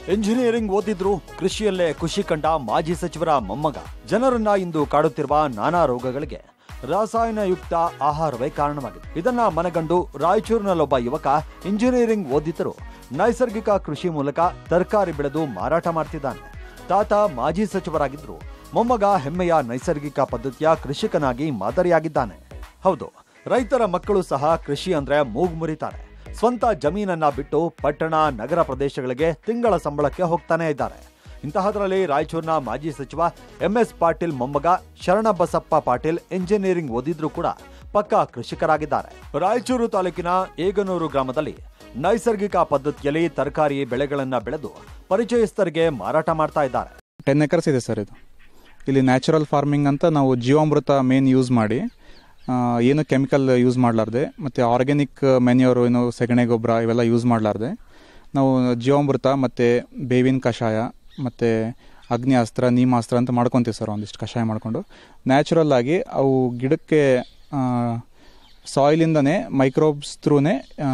engineering ಓದಿದ್ರು ಕೃಷಿಯಲ್ಲೇ ಖುಷಿ ಕಂಡ ಮಾಜಿ ಸಚಿವರ ಮೊಮ್ಮಗ ಜನರನ್ನ ಇಂದು ಕಾಡುತ್ತಿರುವ ನಾನಾ ರೋಗಗಳಿಗೆ ರಾಸಾಯನಯುಕ್ತ ಆಹಾರವೇ ಕಾರಣವಾಗಿದೆ ಇದನ್ನ ಮನಗಂಡು ರಾಯಚೂರಿನಲ್ಲೊಬ್ಬ ಯುವಕ ಇಂಜಿನಿಯರಿಂಗ್ ಓದಿದ್ದರೂ ನೈಸರ್ಗಿಕ ಕೃಷಿ ಮೂಲಕ ತರಕಾರಿ ಬೆಳೆದು ಮಾರಾಟ ಮಾಡ್ತಿದ್ದಾನೆ ತಾತ ಮಾಜಿ ಸಚಿವರಾಗಿದ್ರು ಮೊಮ್ಮಗ ಹೆಮ್ಮೆಯ ನೈಸರ್ಗಿಕ ಪದ್ಧತಿಯ ಕೃಷಿಕನಾಗಿ ಮಾದರಿಯಾಗಿದ್ದಾನೆ ಹೌದು ರೈತರ ಮಕ್ಕಳು ಸಹ ಕೃಷಿ ಅಂದ್ರೆ ಮೂಗು ಮುರಿತಾರೆ ಸ್ವಂತ ಜಮೀನನ್ನ ಬಿಟ್ಟು ಪಟ್ಟಣ ನಗರ ಪ್ರದೇಶಗಳಿಗೆ ತಿಂಗಳ ಸಂಬಳಕ್ಕೆ ಹೋಗ್ತಾನೆ ಇದ್ದಾರೆ ಇಂತಹದರಲ್ಲಿ ರಾಯಚೂರಿನ ಮಾಜಿ ಸಚಿವ ಎಂಎಸ್ ಪಾಟೀಲ್ ಮೊಮ್ಮಗ ಶರಣಬಸಪ್ಪ ಪಾಟೀಲ್ ಇಂಜಿನಿಯರಿಂಗ್ ಓದಿದ್ರು ಕೂಡ ಪಕ್ಕಾ ಕೃಷಿಕರಾಗಿದ್ದಾರೆ ರಾಯಚೂರು ತಾಲೂಕಿನ ಏಗನೂರು ಗ್ರಾಮದಲ್ಲಿ ನೈಸರ್ಗಿಕ ಪದ್ಧತಿಯಲ್ಲಿ ತರಕಾರಿ ಬೆಳೆಗಳನ್ನ ಬೆಳೆದು ಪರಿಚಯಸ್ಥರಿಗೆ ಮಾರಾಟ ಮಾಡ್ತಾ ಇದ್ದಾರೆ ಟೆನ್ ಎಕರ್ಸ್ ಇದೆ ಸರ್ ಇದು ಇಲ್ಲಿ ನ್ಯಾಚುರಲ್ ಫಾರ್ಮಿಂಗ್ ಅಂತ ನಾವು ಜೀವಾಮೃತ ಮೇನ್ ಯೂಸ್ ಮಾಡಿ ಆ, ಏನು ಕೆಮಿಕಲ್ ಯೂಸ್ ಮಾಡಲಾರ್ದೆ ಮತ್ತು ಆರ್ಗ್ಯಾನಿಕ್ ಮೆನ್ಯೂರು ಏನು ಸೆಗಣೆ ಗೊಬ್ಬರ ಇವೆಲ್ಲ ಯೂಸ್ ಮಾಡಲಾರ್ದೆ ನಾವು ಜೀವಾಮೃತ ಮತ್ತು ಬೇವಿನ ಕಷಾಯ ಮತ್ತು ಅಗ್ನಿಅಸ್ತ್ರ ನೀಮಾಸ್ತ್ರ ಅಂತ ಮಾಡ್ಕೊತೀವಿ ಸರ್ ಒಂದಿಷ್ಟು ಕಷಾಯ ಮಾಡಿಕೊಂಡು ನ್ಯಾಚುರಲ್ ಆಗಿ ಅವು ಗಿಡಕ್ಕೆ ಸಾಯಿಲಿಂದನೇ ಮೈಕ್ರೋಬ್ಸ್ ಥ್ರೂನೇ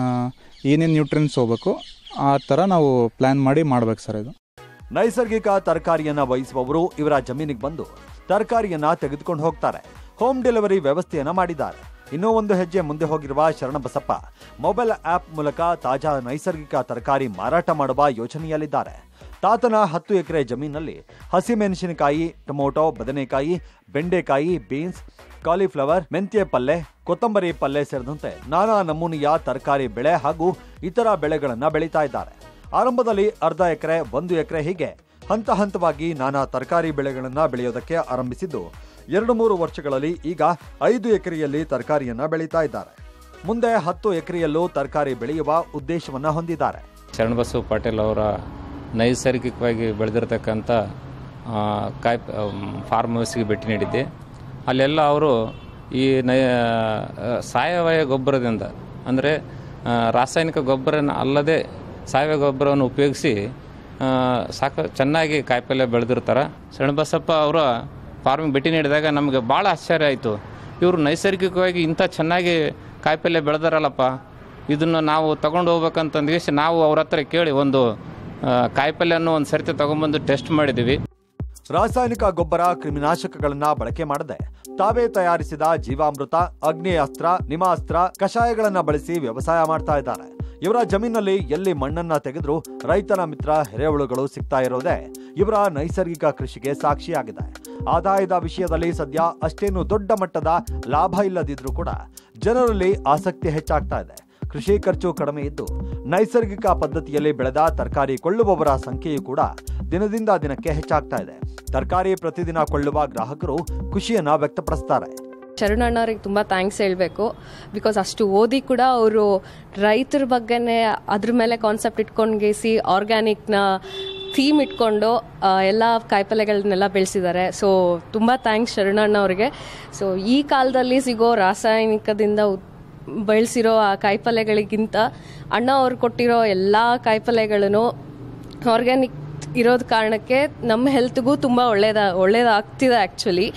ಏನೇನು ನ್ಯೂಟ್ರಿಯನ್ಸ್ ಹೋಗ್ಬೇಕು ಆ ಥರ ನಾವು ಪ್ಲ್ಯಾನ್ ಮಾಡಿ ಮಾಡ್ಬೇಕು ಸರ್ ಇದು ನೈಸರ್ಗಿಕ ತರಕಾರಿಯನ್ನ ವಹಿಸುವವರು ಇವರ ಜಮೀನಿಗೆ ಬಂದು ತರಕಾರಿಯನ್ನ ತೆಗೆದುಕೊಂಡು ಹೋಗ್ತಾರೆ ಹೋಮ್ ಡೆಲಿವರಿ ವ್ಯವಸ್ಥೆಯನ್ನ ಮಾಡಿದ್ದಾರೆ ಇನ್ನೂ ಒಂದು ಹೆಜ್ಜೆ ಮುಂದೆ ಹೋಗಿರುವ ಶರಣಬಸಪ್ಪ ಮೊಬೈಲ್ ಆಪ್ ಮೂಲಕ ತಾಜಾ ನೈಸರ್ಗಿಕ ತರಕಾರಿ ಮಾರಾಟ ಮಾಡುವ ಯೋಚನೆಯಲ್ಲಿದ್ದಾರೆ ತಾತನ ಹತ್ತು ಎಕರೆ ಜಮೀನಲ್ಲಿ ಹಸಿಮೆಣಸಿನಕಾಯಿ ಟೊಮೊಟೊ ಬದನೆಕಾಯಿ ಬೆಂಡೆಕಾಯಿ ಬೀನ್ಸ್ ಕಾಲಿಫ್ಲವರ್ ಮೆಂತ್ಯ ಪಲ್ಲೆ ಕೊತ್ತಂಬರಿ ಪಲ್ಲೆ ಸೇರಿದಂತೆ ನಾನಾ ನಮೂನೆಯ ತರಕಾರಿ ಬೆಳೆ ಹಾಗೂ ಇತರ ಬೆಳೆಗಳನ್ನ ಬೆಳೀತಾ ಇದ್ದಾರೆ ಆರಂಭದಲ್ಲಿ ಅರ್ಧ ಎಕರೆ ಒಂದು ಎಕರೆ ಹೀಗೆ ಹಂತ ಹಂತವಾಗಿ ನಾನಾ ತರಕಾರಿ ಬೆಳೆಗಳನ್ನ ಬೆಳೆಯೋದಕ್ಕೆ ಆರಂಭಿಸಿದ್ದು ಎರಡು ಮೂರು ವರ್ಷಗಳಲ್ಲಿ ಈಗ ಐದು ಎಕರೆಯಲ್ಲಿ ತರಕಾರಿಯನ್ನ ಬೆಳೀತಾ ಇದ್ದಾರೆ ಮುಂದೆ ಹತ್ತು ಎಕರೆಯಲ್ಲೂ ತರಕಾರಿ ಬೆಳೆಯುವ ಉದ್ದೇಶವನ್ನ ಹೊಂದಿದ್ದಾರೆ ಶರಣಬಸವ ಪಾಟೀಲ್ ಅವರ ನೈಸರ್ಗಿಕವಾಗಿ ಬೆಳೆದಿರ್ತಕ್ಕಂಥ ಆ, ಕಾಯಿ ಫಾರ್ಮ್ ಹೌಸ್ಗೆ ಭೇಟಿ ನೀಡಿದ್ದೆ ಅಲ್ಲೆಲ್ಲ ಅವರು ಈ ನೈ ಆ, ಸಾವಯವ ಗೊಬ್ಬರದಿಂದ ಅಂದರೆ ರಾಸಾಯನಿಕ ಗೊಬ್ಬರನ ಅಲ್ಲದೆ ಸಾವಯವ ಗೊಬ್ಬರವನ್ನು ಉಪಯೋಗಿಸಿ ಆ, ಸಾಕು ಚೆನ್ನಾಗಿ ಕಾಯಿಪಲ್ಯ ಬೆಳೆದಿರ್ತಾರೆ ಶರಣಬಸಪ್ಪ ಅವರ ಫಾರ್ಮಿಗೆ ಭೇಟಿ ನೀಡಿದಾಗ ನಮಗೆ ಭಾಳ ಆಶ್ಚರ್ಯ ಆಯಿತು ಇವರು ನೈಸರ್ಗಿಕವಾಗಿ ಇಂಥ ಚೆನ್ನಾಗಿ ಕಾಯಿಪಲ್ಯ ಬೆಳೆದಾರಲ್ಲಪ್ಪ ಇದನ್ನು ನಾವು ತಗೊಂಡು ಹೋಗ್ಬೇಕಂತಂದ್ಗೇಸಿ ನಾವು ಅವ್ರ ಹತ್ರ ಕೇಳಿ ಒಂದು ಆ, ಕಾಯಿಪಲ್ಯವನ್ನು ಒಂದು ಸರ್ತಿ ತಗೊಂಬಂದು ಟೆಸ್ಟ್ ಮಾಡಿದ್ದೀವಿ ರಾಸಾಯನಿಕ ಗೊಬ್ಬರ ಕ್ರಿಮಿನಾಶಕಗಳನ್ನ ಬಳಕೆ ಮಾಡದೆ ತಾವೇ ತಯಾರಿಸಿದ ಜೀವಾಮೃತ ಅಗ್ನೇಯಾಸ್ತ್ರ ನಿಮಾಸ್ತ್ರ ಕಷಾಯಗಳನ್ನ ಬಳಸಿ ವ್ಯವಸಾಯ ಮಾಡ್ತಾ ಇದ್ದಾರೆ ಇವರ ಜಮೀನಲ್ಲಿ ಎಲ್ಲಿ ಮಣ್ಣನ್ನ ತೆಗೆದ್ರೂ ರೈತನ ಮಿತ್ರ ಎರೆಹುಳುಗಳು ಸಿಗ್ತಾ ಇರೋದೇ ಇವರ ನೈಸರ್ಗಿಕ ಕೃಷಿಗೆ ಸಾಕ್ಷಿಯಾಗಿದೆ ಆದಾಯದ ವಿಷಯದಲ್ಲಿ ಸದ್ಯ ಅಷ್ಟೇನು ದೊಡ್ಡ ಮಟ್ಟದ ಲಾಭ ಇಲ್ಲದಿದ್ರೂ ಕೂಡ ಜನರಲ್ಲಿ ಆಸಕ್ತಿ ಹೆಚ್ಚಾಗ್ತಾ ಇದೆ ಕೃಷಿ ಖರ್ಚು ಕಡಿಮೆ ಇದ್ದು ನೈಸರ್ಗಿಕ ಪದ್ಧತಿಯಲ್ಲಿ ಬೆಳೆದ ತರಕಾರಿ ಕೊಳ್ಳುವವರ ಸಂಖ್ಯೆಯೂ ಕೂಡ ದಿನದಿಂದ ದಿನಕ್ಕೆ ಹೆಚ್ಚಾಗ್ತಾ ಇದೆ ತರಕಾರಿ ಪ್ರತಿದಿನ ಕೊಳ್ಳುವ ಗ್ರಾಹಕರು ಖುಷಿಯನ್ನ ವ್ಯಕ್ತಪಡಿಸ್ತಾರೆ ಶರಣಣ್ಣವ್ರಿಗೆ ತುಂಬ ಥ್ಯಾಂಕ್ಸ್ ಹೇಳಬೇಕು ಬಿಕಾಸ್ ಅಷ್ಟು ಓದಿ ಕೂಡ ಅವರು ರೈತರ ಬಗ್ಗೆನೇ ಅದ್ರ ಮೇಲೆ ಕಾನ್ಸೆಪ್ಟ್ ಇಟ್ಕೊಂಡ್ಗೇಸಿ ಆರ್ಗ್ಯಾನಿಕ್ನ ಥೀಮ್ ಇಟ್ಕೊಂಡು ಆ, ಎಲ್ಲ ಕಾಯಿಪಲ್ಯಗಳನ್ನೆಲ್ಲ ಬೆಳೆಸಿದ್ದಾರೆ ಸೊ ತುಂಬ ಥ್ಯಾಂಕ್ಸ್ ಶರಣಣ್ಣ ಅವ್ರಿಗೆ ಸೊ ಈ ಕಾಲದಲ್ಲಿ ಸಿಗೋ ರಾಸಾಯನಿಕದಿಂದ ಉತ್- ಬೆಳೆಸಿರೋ ಆ ಕಾಯಿಪಲ್ಯಗಳಿಗಿಂತ ಅಣ್ಣ ಅವ್ರು ಕೊಟ್ಟಿರೋ ಎಲ್ಲ ಕಾಯಿಪಲ್ಯಗಳನ್ನು ಆರ್ಗ್ಯಾನಿಕ್ ಇರೋದ್ ಕಾರಣಕ್ಕೆ ನಮ್ಮ ಹೆಲ್ತ್ಗೂ ತುಂಬ ಒಳ್ಳೇದ ಒಳ್ಳೇದಾಗ್ತಿದೆ ಆ್ಯಕ್ಚುಲಿ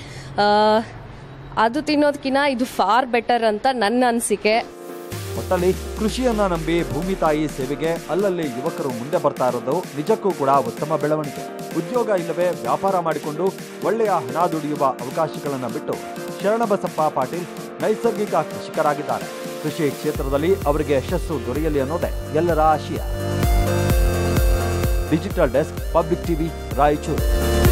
ಅದು ತಿನ್ನೋದಕ್ಕಿಂತ ಇದು ಫಾರ್ ಬೆಟರ್ ಅಂತ ನನ್ನ ಅನಿಸಿಕೆ ಒಟ್ಟಲ್ಲಿ ಕೃಷಿಯನ್ನ ನಂಬಿ ಭೂಮಿ ತಾಯಿ ಸೇವೆಗೆ ಅಲ್ಲಲ್ಲಿ ಯುವಕರು ಮುಂದೆ ಬರ್ತಾ ಇರೋದು ನಿಜಕ್ಕೂ ಕೂಡ ಉತ್ತಮ ಬೆಳವಣಿಗೆ ಉದ್ಯೋಗ ಇಲ್ಲವೇ ವ್ಯಾಪಾರ ಮಾಡಿಕೊಂಡು ಒಳ್ಳೆಯ ಹಣ ದುಡಿಯುವ ಅವಕಾಶಗಳನ್ನ ಬಿಟ್ಟು ಶರಣಬಸಪ್ಪ ಪಾಟೀಲ್ ನೈಸರ್ಗಿಕ ಕೃಷಿಕರಾಗಿದ್ದಾರೆ ಕೃಷಿ ಕ್ಷೇತ್ರದಲ್ಲಿ ಅವರಿಗೆ ಯಶಸ್ಸು ದೊರೆಯಲಿ ಅನ್ನೋದೇ ಎಲ್ಲರ ಆಶಯ digital desk public TV Raichur